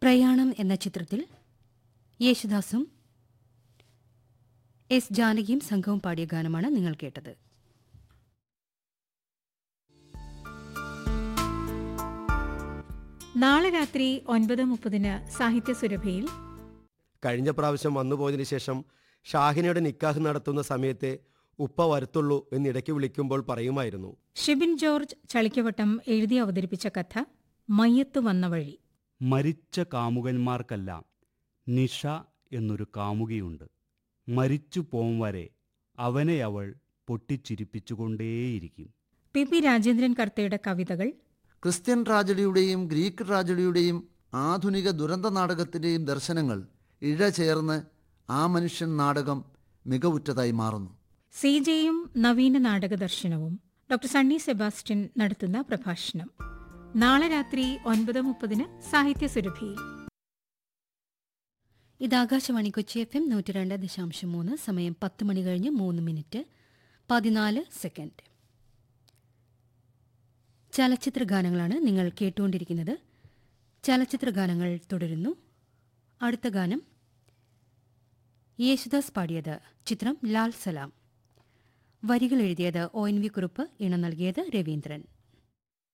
പ്രയാണം എന്ന ചിത്രത്തിൽ യേശുദാസും എസ് ജാനകിയും സംഘവും പാടിയ ഗാനമാണ് നിങ്ങൾ കേട്ടത് നാളെ രാത്രി ഒൻപത് മുപ്പതിന് സാഹിത്യ സുരഭിയിൽ കഴിഞ്ഞ പ്രാവശ്യം വന്നുപോയതിനു ശേഷം ഷാഹിനയുടെ നിക്കാഹ് നടത്തുന്ന സമയത്തെ ഉപ്പ വരത്തുള്ളൂ എന്നിടയ്ക്ക് വിളിക്കുമ്പോൾ പറയുമായിരുന്നു ഷിബിൻ ജോർജ് ചളിക്കവട്ടം എഴുതി അവതരിപ്പിച്ച കഥ മയ്യത്ത് വന്ന വഴി മരിച്ച കാമുകന്മാർക്കെല്ലാം നിഷ എന്നൊരു കാമുകിയുണ്ട് മരിച്ചു പോം വരെ അവനെ അവൾ പൊട്ടിച്ചിരിപ്പിച്ചുകൊണ്ടേയിരിക്കും പി പി രാജേന്ദ്രൻ കർത്തയുടെ കവിതകൾ ക്രിസ്ത്യൻ ട്രാജഡിയുടെയും ഗ്രീക്ക് ട്രാജഡിയുടെയും ആധുനിക ദുരന്ത നാടകത്തിൻ്റെയും ദർശനങ്ങൾ ഇഴചേർന്ന് ആ മനുഷ്യൻ നാടകം മികവുറ്റതായി മാറുന്നു സി ജെയും നവീന നാടക ദർശനവും ഡോക്ടർ സണ്ണി സെബാസ്റ്റ്യൻ നടത്തുന്ന പ്രഭാഷണം നാളെ രാത്രി ഒൻപത് മുപ്പതിന് സാഹിത്യ സുരഭിയിൽ ഇത് ആകാശവാണി കൊച്ചി എഫ് എം നൂറ്റി രണ്ട് ദശാംശം മൂന്ന് സമയം പത്ത് മണി കഴിഞ്ഞ് മൂന്ന് മിനിറ്റ് പതിനാല് സെക്കൻഡ് ചലച്ചിത്ര ഗാനങ്ങളാണ് നിങ്ങൾ കേട്ടുകൊണ്ടിരിക്കുന്നത് ചലച്ചിത്ര ഗാനങ്ങൾ തുടരുന്നു അടുത്ത ഗാനം യേശുദാസ് പാടിയത് ചിത്രം ലാൽ സലാം വരികൾ എഴുതിയത് ഒ എൻ വി കുറുപ്പ് ഇണം നൽകിയത് രവീന്ദ്രൻ